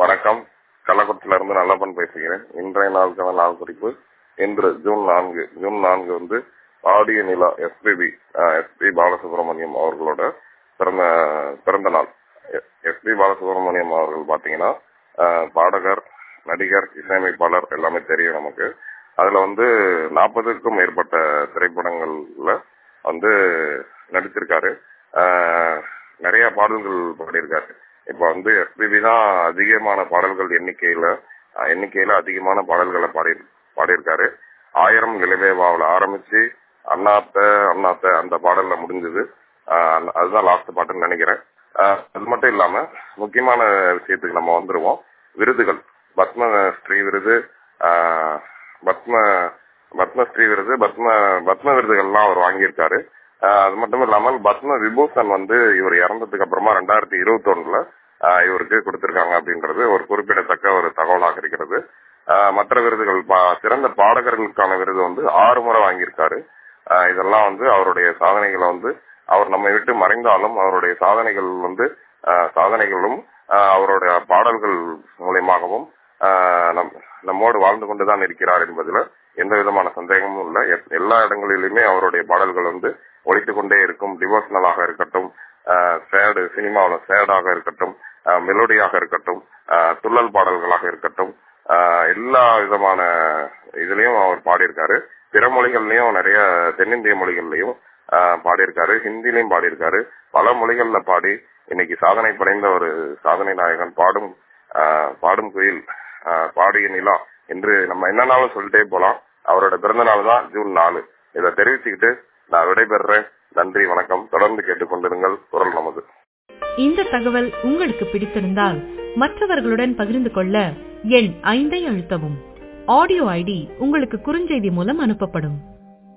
வணக்கம் கள்ளக்குளத்துல இருந்து நல்லப்பன் பேசுகிறேன் இன்றைய நாளுக்கான நாள் குறிப்பு இன்று ஜூன் நான்கு ஜூன் நான்கு வந்து ஆடிய நிலா எஸ்பிபி எஸ்பி பாலசுப்ரமணியம் அவர்களோட பிறந்த பிறந்த நாள் எஸ்பி பாலசுப்ரமணியம் அவர்கள் பாத்தீங்கன்னா அஹ், பாடகர் நடிகர் இசையமைப்பாளர் எல்லாமே தெரியும் நமக்கு அதுல வந்து நாற்பதுக்கும் மேற்பட்ட திரைப்படங்கள்ல வந்து நடிச்சிருக்காரு அஹ், நிறைய பாடல்கள் பாடியிருக்காரு இப்ப வந்து எஸ்பிபி தான் அதிகமான பாடல்கள் எண்ணிக்கையில அஹ், எண்ணிக்கையில அதிகமான பாடல்களை பாடி பாடியிருக்காரு ஆயிரம் நிலவேவாவில் ஆரம்பிச்சு அண்ணாத்த அண்ணாத்த அந்த பாடல்ல முடிஞ்சது அஹ், அந்த- அதுதான் லாஸ்ட் பாட்டுன்னு நினைக்கிறேன் அஹ், அது மட்டும் இல்லாம முக்கியமான விஷயத்துக்கு நம்ம வந்துருவோம் விருதுகள் பத்ம ஸ்ரீ விருது அஹ், பத்ம பத்மஸ்ரீ விருது பத்ம பத்ம விருதுகள்லாம் அவர் வாங்கியிருக்காரு அஹ், அது மட்டும் இல்லாமல் பத்ம விபூஷன் வந்து இவர் இறந்ததுக்கு அப்புறமா ரெண்டாயிரத்தி இருபத்தி ஒண்ணுல இவருக்கு கொடுத்திருக்காங்க அப்படின்றது ஒரு குறிப்பிடத்தக்க ஒரு தகவலாக இருக்கிறது அஹ், மற்ற விருதுகள் பா- சிறந்த பாடகர்களுக்கான விருது வந்து ஆறு முறை வாங்கியிருக்காரு அஹ், இதெல்லாம் வந்து அவருடைய சாதனைகளை வந்து அவர் நம்மை விட்டு மறைந்தாலும் அவருடைய சாதனைகள் வந்து அஹ், சாதனைகளும் அஹ், அவருடைய பாடல்கள் மூலியமாகவும் அஹ், நம் நம்மோடு வாழ்ந்து கொண்டுதான் இருக்கிறார் என்பதுல எந்த விதமான சந்தேகமும் இல்லை எத்- எல்லா இடங்களிலுமே அவருடைய பாடல்கள் வந்து ஒழித்துக் கொண்டே இருக்கும் டிவோஷனலாக இருக்கட்டும் சேடு சினிமாவில் சேடாக இருக்கட்டும் மெலோடியாக இருக்கட்டும் அஹ், துள்ளல் பாடல்களாக இருக்கட்டும் அஹ், எல்லா விதமான இதுலயும் அவர் பாடியிருக்காரு பிற மொழிகள்லயும் நிறைய தென்னிந்திய மொழிகள்லயும் அஹ், பாடியிருக்காரு ஹிந்திலையும் பாடியிருக்காரு பல மொழிகள்ல பாடி இன்னைக்கு சாதனை படைந்த ஒரு சாதனை நாயகன் பாடும் அஹ், பாடும் குயில் அஹ், பாடிய நிலா என்று நம்ம என்னன்னாலும் சொல்லிட்டே போலாம் அவரோட பிறந்த நாள் தான் ஜூன் நாலு இதை தெரிவிச்சுக்கிட்டு நான் விடைபெறுறேன் நன்றி வணக்கம் தொடர்ந்து கேட்டுக்கொண்டிருங்கள் குரல் நமது இந்த தகவல் உங்களுக்கு பிடித்திருந்தால் மற்றவர்களுடன் பகிர்ந்து கொள்ள எண் ஐந்தை அழுத்தவும் ஆடியோ ஐடி உங்களுக்கு குறுஞ்செய்தி மூலம் அனுப்பப்படும்